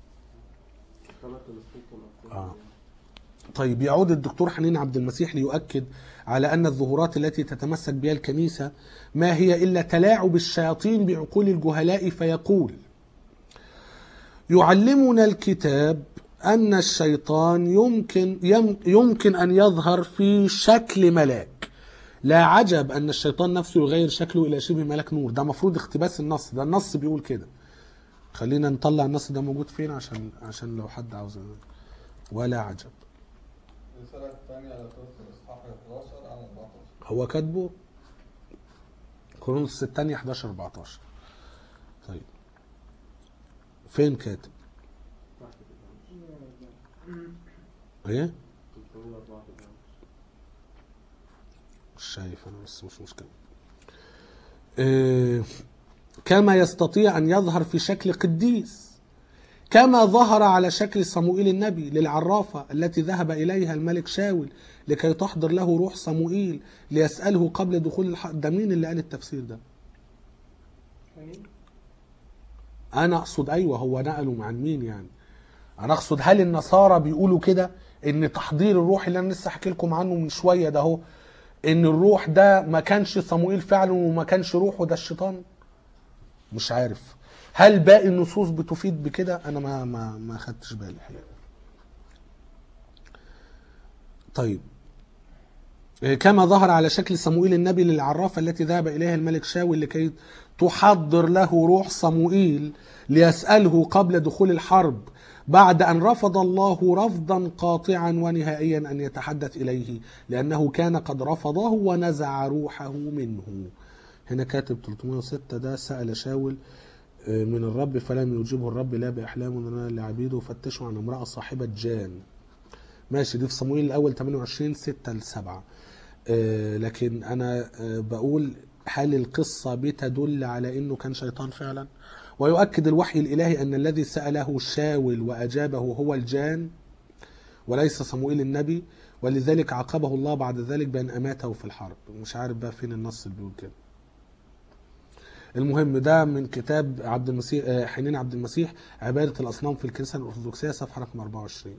آه. طيب يعود الدكتور حنين عبد المسيح ليؤكد على أن الظهورات التي تتمسك بها الكنيسة ما هي إلا تلاعب الشياطين بعقول الجهلاء فيقول يعلمنا الكتاب أن الشيطان يمكن يم يمكن أن يظهر في شكل ملاك لا عجب أن الشيطان نفسه يغير شكله إلى شبه ملاك نور ده مفروض اقتباس النص ده النص بيقول كده خلينا نطلع النص ده موجود فين عشان عشان لو حد عاوز ولا عجب
الرسالة الثانية على طرق الإصحاح 11 على 14
هو كاتبه كورنثوس الثانية 11 14 طيب فين كاتب؟ ايه مش شايف انا بس مش مشكله إيه كما يستطيع ان يظهر في شكل قديس كما ظهر على شكل صموئيل النبي للعرافة التي ذهب إليها الملك شاول لكي تحضر له روح صموئيل ليسأله قبل دخول الح... ده مين اللي قال التفسير ده
يعني
أنا أقصد أيوة هو نقله عن مين يعني أنا أقصد هل النصارى بيقولوا كده إن تحضير الروح اللي أنا لسه حكي لكم عنه من شوية ده هو إن الروح ده ما كانش صموئيل فعلا وما كانش روحه ده الشيطان مش عارف هل باقي النصوص بتفيد بكده انا ما ما ما خدتش بالي الحقيقه طيب إيه، كما ظهر على شكل صموئيل النبي للعرافة التي ذهب إليها الملك شاول لكي تحضر له روح صموئيل ليسأله قبل دخول الحرب بعد أن رفض الله رفضا قاطعا ونهائيا أن يتحدث إليه لأنه كان قد رفضه ونزع روحه منه هنا كاتب 306 ده سأل شاول آه، من الرب فلم يجيبه الرب لا بأحلام ولا لعبيده فتشوا عن امرأة صاحبة جان ماشي دي في صموئيل الأول 28 6 ل 7 آه، لكن أنا آه، بقول هل القصة بتدل على أنه كان شيطان فعلا ويؤكد الوحي الإلهي أن الذي سأله شاول وأجابه هو الجان وليس صموئيل النبي ولذلك عاقبه الله بعد ذلك بأن أماته في الحرب مش عارف بقى فين النص اللي بيقول كده المهم ده من كتاب عبد المسيح آه، حنين عبد المسيح عبادة الأصنام في الكنيسة الأرثوذكسية صفحة رقم 24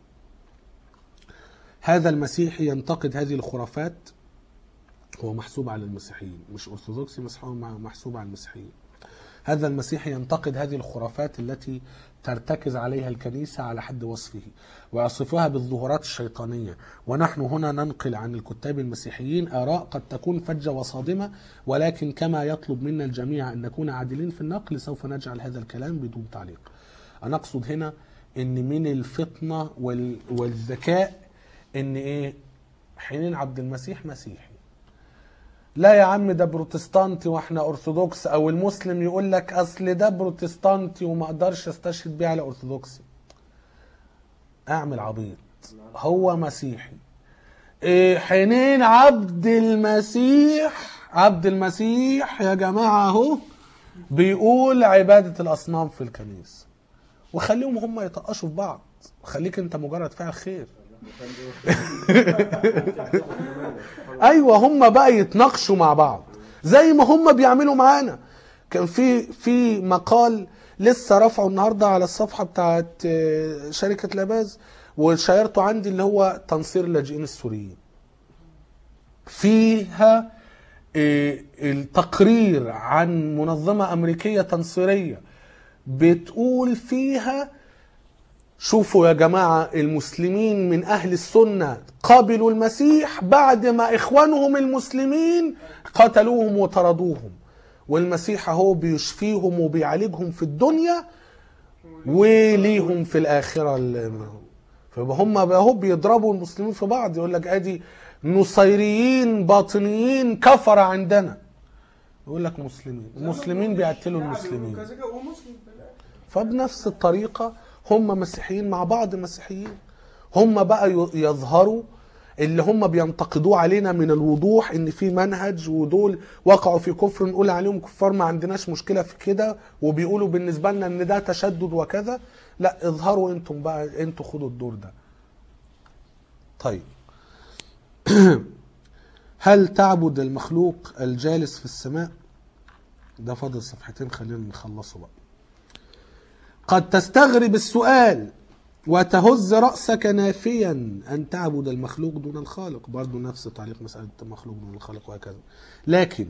هذا المسيحي ينتقد هذه الخرافات هو محسوب على المسيحيين مش أرثوذكسي محسوب محسوب على المسيحيين هذا المسيحي ينتقد هذه الخرافات التي ترتكز عليها الكنيسة على حد وصفه ويصفها بالظهورات الشيطانية ونحن هنا ننقل عن الكتاب المسيحيين آراء قد تكون فجة وصادمة ولكن كما يطلب منا الجميع أن نكون عادلين في النقل سوف نجعل هذا الكلام بدون تعليق أنا أقصد هنا أن من الفطنة وال- والذكاء أن إيه حنين عبد المسيح مسيحي لا يا عم ده بروتستانتي واحنا ارثوذكس او المسلم يقول لك اصل ده بروتستانتي وما اقدرش استشهد بيه على ارثوذكسي اعمل عبيط هو مسيحي إيه حنين عبد المسيح عبد المسيح يا جماعة اهو بيقول عبادة الأصنام في الكنيسة وخليهم هم يطقشوا في بعض خليك انت مجرد فاعل خير ايوه هم بقى يتناقشوا مع بعض زي ما هم بيعملوا معانا كان في في مقال لسه رفعه النهارده على الصفحه بتاعت آه، شركه لاباز وشيرته عندي اللي هو تنصير اللاجئين السوريين فيها آه، التقرير عن منظمه امريكيه تنصيريه بتقول فيها شوفوا يا جماعة المسلمين من أهل السنة قبلوا المسيح بعد ما إخوانهم المسلمين قتلوهم وطردوهم والمسيح أهو بيشفيهم وبيعالجهم في الدنيا وليهم في الآخرة ال- فيبقى هم بقى اهو بيضربوا المسلمين في بعض يقول لك ادي نصيريين باطنيين كفر عندنا يقول لك مسلمين المسلمين بيقتلوا المسلمين
وكذا كده ومسلم في الآخر.
فبنفس الطريقة هم مسيحيين مع بعض مسيحيين هم بقى ي- يظهروا اللي هم بينتقدوه علينا من الوضوح ان في منهج ودول وقعوا في كفر نقول عليهم كفار ما عندناش مشكلة في كده وبيقولوا بالنسبة لنا ان ده تشدد وكذا لا اظهروا انتم بقى انتوا خدوا الدور ده طيب هل تعبد المخلوق الجالس في السماء ده فاضل صفحتين خلينا نخلصه بقى قد تستغرب السؤال وتهز رأسك نافيا أن تعبد المخلوق دون الخالق برضو نفس تعليق مسألة المخلوق دون الخالق وهكذا لكن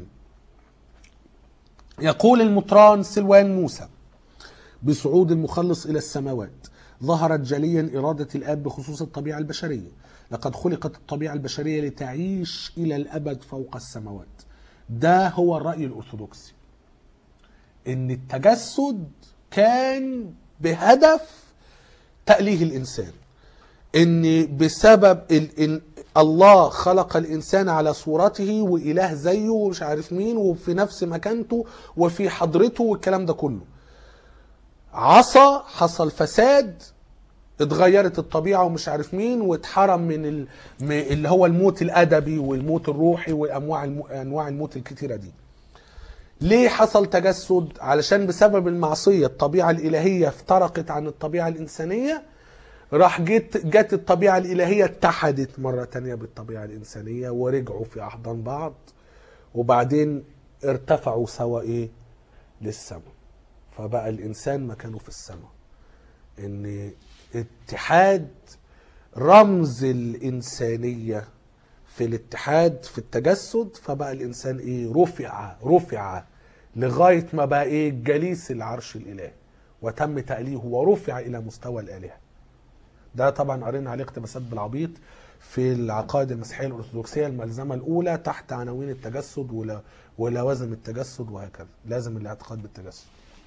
يقول المطران سلوان موسى بصعود المخلص إلى السماوات ظهرت جليا إرادة الآب بخصوص الطبيعة البشرية لقد خلقت الطبيعة البشرية لتعيش إلى الأبد فوق السماوات ده هو الرأي الأرثوذكسي ان التجسد كان بهدف تأليه الإنسان ان بسبب ال... إن الله خلق الإنسان على صورته وإله زيه ومش عارف مين وفي نفس مكانته وفي حضرته والكلام ده كله عصى حصل فساد اتغيرت الطبيعة ومش عارف مين واتحرم من ال... م- اللي هو الموت الأدبي والموت الروحي وأنواع الم... أنواع الموت الكتيرة دي ليه حصل تجسد علشان بسبب المعصية الطبيعة الإلهية افترقت عن الطبيعة الإنسانية راح جت جت الطبيعة الإلهية اتحدت مرة تانية بالطبيعة الإنسانية ورجعوا في أحضان بعض وبعدين ارتفعوا سوا إيه للسماء فبقى الإنسان مكانه في السماء إن اتحاد رمز الإنسانية في الاتحاد في التجسد فبقى الإنسان إيه رفع رفع لغاية ما بقى إيه جليس العرش الإلهي وتم تأليهه ورفع إلى مستوى الآلهة ده طبعا قرينا عليه اقتباسات بالعبيط في العقائد المسيحيه الارثوذكسيه الملزمه الاولى تحت عناوين التجسد ولا ولوازم التجسد وهكذا لازم الاعتقاد بالتجسد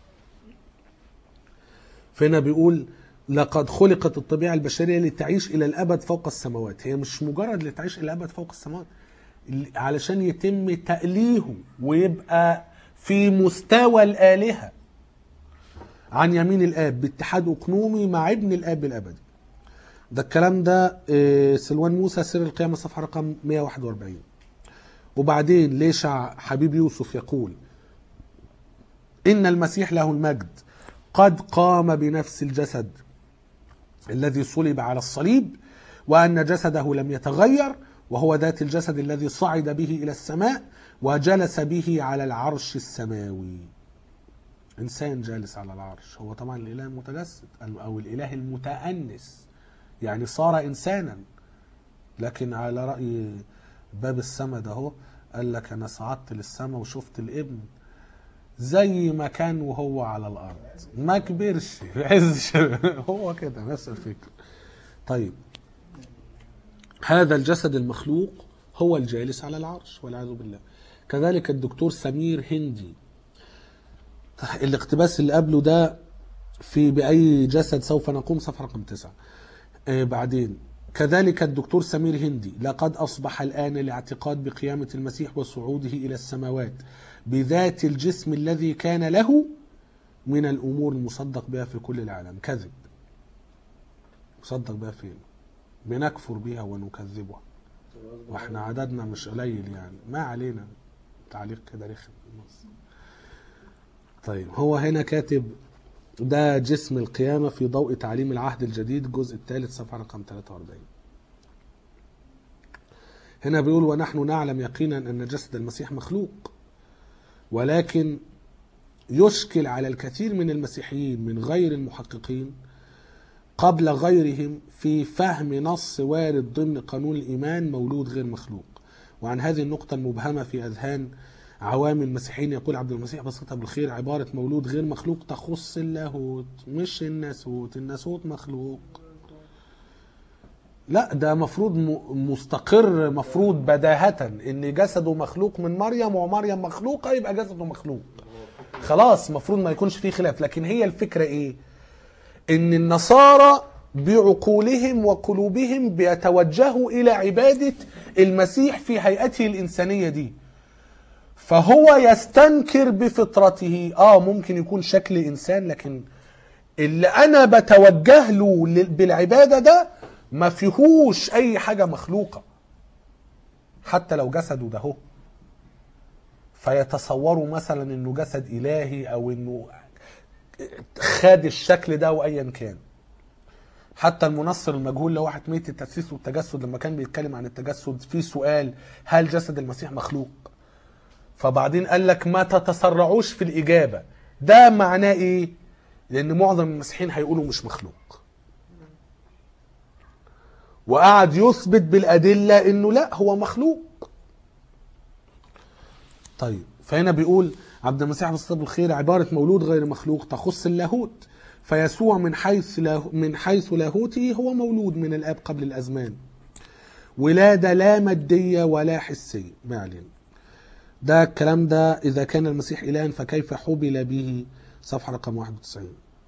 فهنا بيقول لقد خلقت الطبيعه البشريه لتعيش الى الابد فوق السماوات هي مش مجرد لتعيش الى الابد فوق السماوات علشان يتم تأليهه ويبقى في مستوى الآلهة عن يمين الآب باتحاد أقنومي مع ابن الآب الأبدي ده الكلام ده آه، سلوان موسى سر القيامة صفحة رقم 141 وبعدين ليشع حبيب يوسف يقول إن المسيح له المجد قد قام بنفس الجسد الذي صلب على الصليب وأن جسده لم يتغير وهو ذات الجسد الذي صعد به إلى السماء وجلس به على العرش السماوي إنسان جالس على العرش هو طبعا الإله المتجسد أو الإله المتأنس يعني صار إنسانا لكن على رأي باب السماء ده هو قال لك أنا صعدت للسماء وشفت الابن زي ما كان وهو على الأرض ما كبرش في عز شبابه. هو كده نفس الفكرة طيب هذا الجسد المخلوق هو الجالس على العرش والعياذ بالله كذلك الدكتور سمير هندي الاقتباس اللي قبله ده في بأي جسد سوف نقوم صفحة رقم تسعة آه بعدين كذلك الدكتور سمير هندي لقد أصبح الآن الاعتقاد بقيامة المسيح وصعوده إلى السماوات بذات الجسم الذي كان له من الأمور المصدق بها في كل العالم كذب مصدق بها فين بنكفر بها ونكذبها واحنا عددنا مش قليل يعني ما علينا تعليق كده رخم في النص طيب هو هنا كاتب ده جسم القيامة في ضوء تعليم العهد الجديد الجزء الثالث صفحة رقم 43 هنا بيقول ونحن نعلم يقينا أن جسد المسيح مخلوق ولكن يشكل على الكثير من المسيحيين من غير المحققين قبل غيرهم في فهم نص وارد ضمن قانون الإيمان مولود غير مخلوق وعن هذه النقطة المبهمة في أذهان عوام المسيحيين يقول عبد المسيح بسيطة بالخير عبارة مولود غير مخلوق تخص اللاهوت مش الناسوت الناسوت مخلوق لا ده مفروض م- مستقر مفروض بداهة ان جسده مخلوق من مريم ومريم مخلوقة يبقى جسده مخلوق خلاص مفروض ما يكونش فيه خلاف لكن هي الفكرة ايه ان النصارى بعقولهم وقلوبهم بيتوجهوا الى عبادة المسيح في هيئته الانسانية دي فهو يستنكر بفطرته اه ممكن يكون شكل انسان لكن اللي انا بتوجه له لل- بالعباده ده ما فيهوش اي حاجه مخلوقه حتى لو جسده ده هو فيتصوروا مثلا انه جسد الهي او انه خد الشكل ده وايا كان حتى المنصر المجهول اللي هو حتميه التاسيس والتجسد لما كان بيتكلم عن التجسد في سؤال هل جسد المسيح مخلوق فبعدين قال لك ما تتسرعوش في الإجابة ده معناه إيه؟ لأن معظم المسيحيين هيقولوا مش مخلوق وقعد يثبت بالأدلة إنه لا هو مخلوق طيب فهنا بيقول عبد المسيح بسيط الخير عبارة مولود غير مخلوق تخص اللاهوت فيسوع من حيث له من حيث لاهوته هو مولود من الآب قبل الأزمان ولادة لا مادية ولا حسية ما علينا ده الكلام ده إذا كان المسيح إلها فكيف حبل به صفحة رقم 91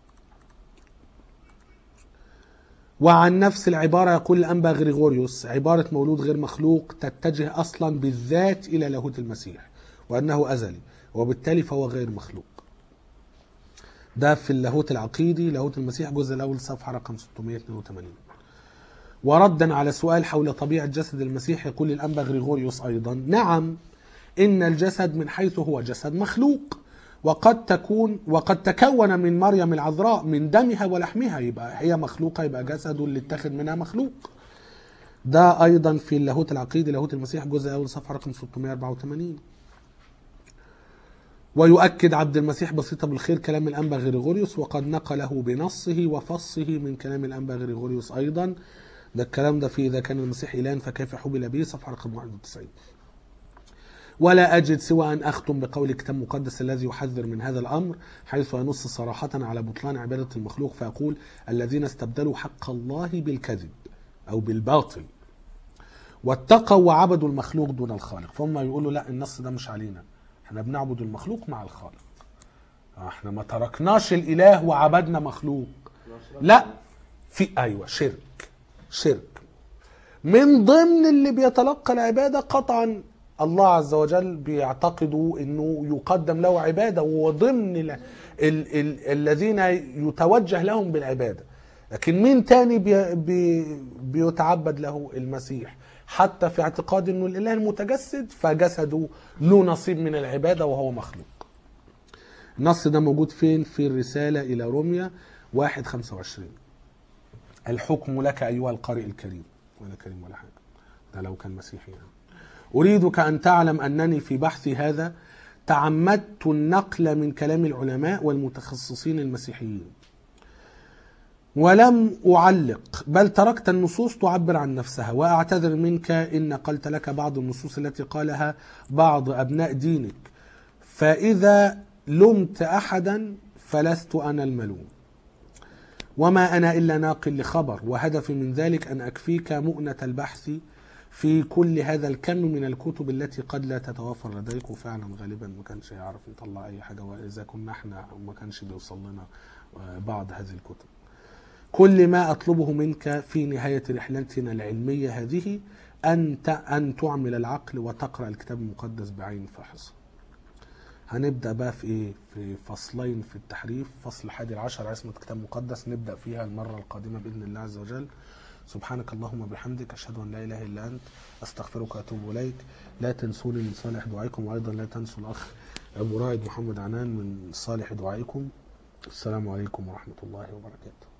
وعن نفس العبارة يقول الأنبا غريغوريوس عبارة مولود غير مخلوق تتجه أصلا بالذات إلى لاهوت المسيح وأنه أزلي وبالتالي فهو غير مخلوق ده في اللاهوت العقيدي لاهوت المسيح الجزء الاول صفحه رقم 682 وردا على سؤال حول طبيعه جسد المسيح يقول الانبا غريغوريوس ايضا نعم ان الجسد من حيث هو جسد مخلوق وقد تكون وقد تكون من مريم العذراء من دمها ولحمها يبقى هي مخلوقه يبقى جسده اللي اتخذ منها مخلوق ده ايضا في اللاهوت العقيدي لاهوت المسيح الجزء الاول صفحه رقم 684 ويؤكد عبد المسيح بسيطة بالخير كلام الأنبا غريغوريوس وقد نقله بنصه وفصه من كلام الأنبا غريغوريوس أيضا ده الكلام ده في إذا كان المسيح إله فكيف حبل به صفحة رقم 91 ولا أجد سوى أن أختم بقول الكتاب المقدس الذي يحذر من هذا الأمر حيث ينص صراحة على بطلان عبادة المخلوق فيقول الذين استبدلوا حق الله بالكذب أو بالباطل واتقوا وعبدوا المخلوق دون الخالق فهم يقولوا لا النص ده مش علينا احنا بنعبد المخلوق مع الخالق احنا ما تركناش الاله وعبدنا مخلوق لا في ايوه شرك شرك من ضمن اللي بيتلقى العباده قطعا الله عز وجل بيعتقدوا انه يقدم له عباده وضمن ال ال ال الذين يتوجه لهم بالعباده لكن مين تاني بي بي بيتعبد له المسيح حتى في اعتقاد انه الاله المتجسد فجسده له نصيب من العباده وهو مخلوق النص ده موجود فين في الرساله الى روميا 1 25 الحكم لك ايها القارئ الكريم ولا كريم ولا حاجه ده لو كان مسيحي يعني. اريدك ان تعلم انني في بحثي هذا تعمدت النقل من كلام العلماء والمتخصصين المسيحيين ولم أعلق بل تركت النصوص تعبر عن نفسها وأعتذر منك إن نقلت لك بعض النصوص التي قالها بعض أبناء دينك فإذا لمت أحدا فلست أنا الملوم وما أنا إلا ناقل لخبر وهدفي من ذلك أن أكفيك مؤنة البحث في كل هذا الكم من الكتب التي قد لا تتوافر لديك وفعلا غالبا ما كانش يعرف يطلع أي حاجة وإذا كنا احنا ما كانش بيوصل لنا بعض هذه الكتب كل ما أطلبه منك في نهاية رحلتنا العلمية هذه أن أن تعمل العقل وتقرأ الكتاب المقدس بعين فاحصة. هنبدأ بقى في إيه؟ في فصلين في التحريف، فصل الحادي العشر عصمة كتاب مقدس نبدأ فيها المرة القادمة بإذن الله عز وجل. سبحانك اللهم وبحمدك أشهد أن لا إله إلا أنت أستغفرك وأتوب إليك. لا تنسوني من صالح دعائكم وأيضا لا تنسوا الأخ أبو رائد محمد عنان من صالح دعائكم. السلام عليكم ورحمة الله وبركاته.